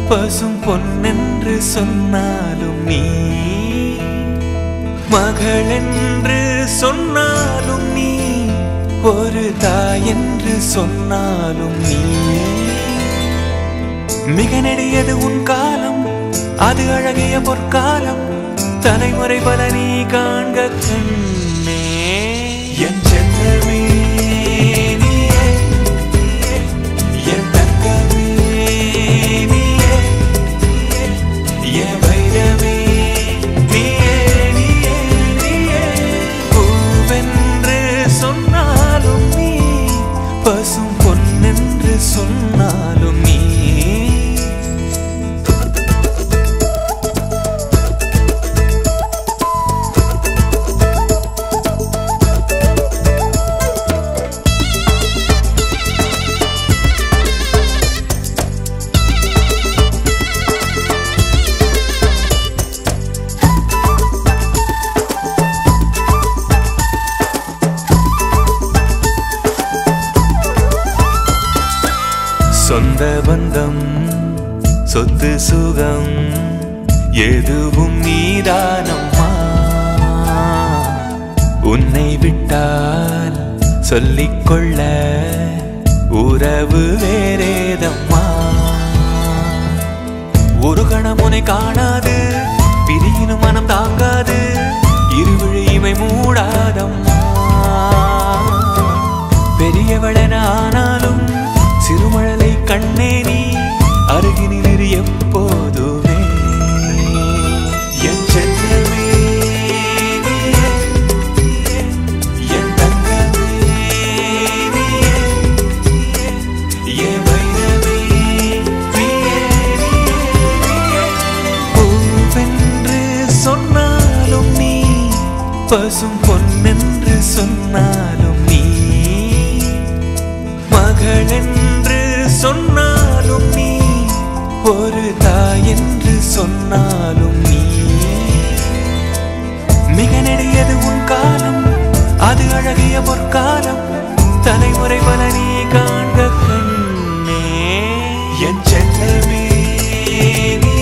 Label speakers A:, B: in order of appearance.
A: பசும் பொன்னென்று சொன்னாலும் நீ மகள் என்று சொன்னாலும் நீ ஒரு தாய் என்று சொன்னாலும் நீ மிக நெடியது உன் காலம் அது அழகிய பொற்காலம் தலைமுறை பல நீ காண்க கண்ணே என் செல்லமே நீயே, என் தங்கமே நீயே, என் வைரமே நீயே, நீயே, நீயே. பூவென்று சொன்னாலும் நீ பசும் பொன்னென்று சொன்னாலும் நீ சொந்த பந்தம் சொத்து சுகம் எதுவும் நீதானம்மா உன்னை விட்டால் சொல்லிக்கொள்ள உறவு வேறேதம்மா ஒரு கணம் உன்னை காணாது பிரியினும் மனம் தாங்காது இருவிழி இமை மூடாதம்மா பெரியவளென ஆனாலும் சிறுமழலை கண்ணே நீ அருகினில் இரு எப்போதுமே என் செல்லமே நீயே, என் தங்கமே நீயே, என் வைரமே நீயே, நீயே. பூவென்று சொன்னாலும் நீ பசும் பொன்னென்று சொன்னாலும் நீ மகள் என்று சொன்னாலும் நீ ஒரு தாய் என்று சொன்னாலும் நீ மிக நெடியது உன் காலம் அது அழகிய பொற்காலம் தலைமுறை பல நீ காண்க கண்ணே என் செல்லமே நீ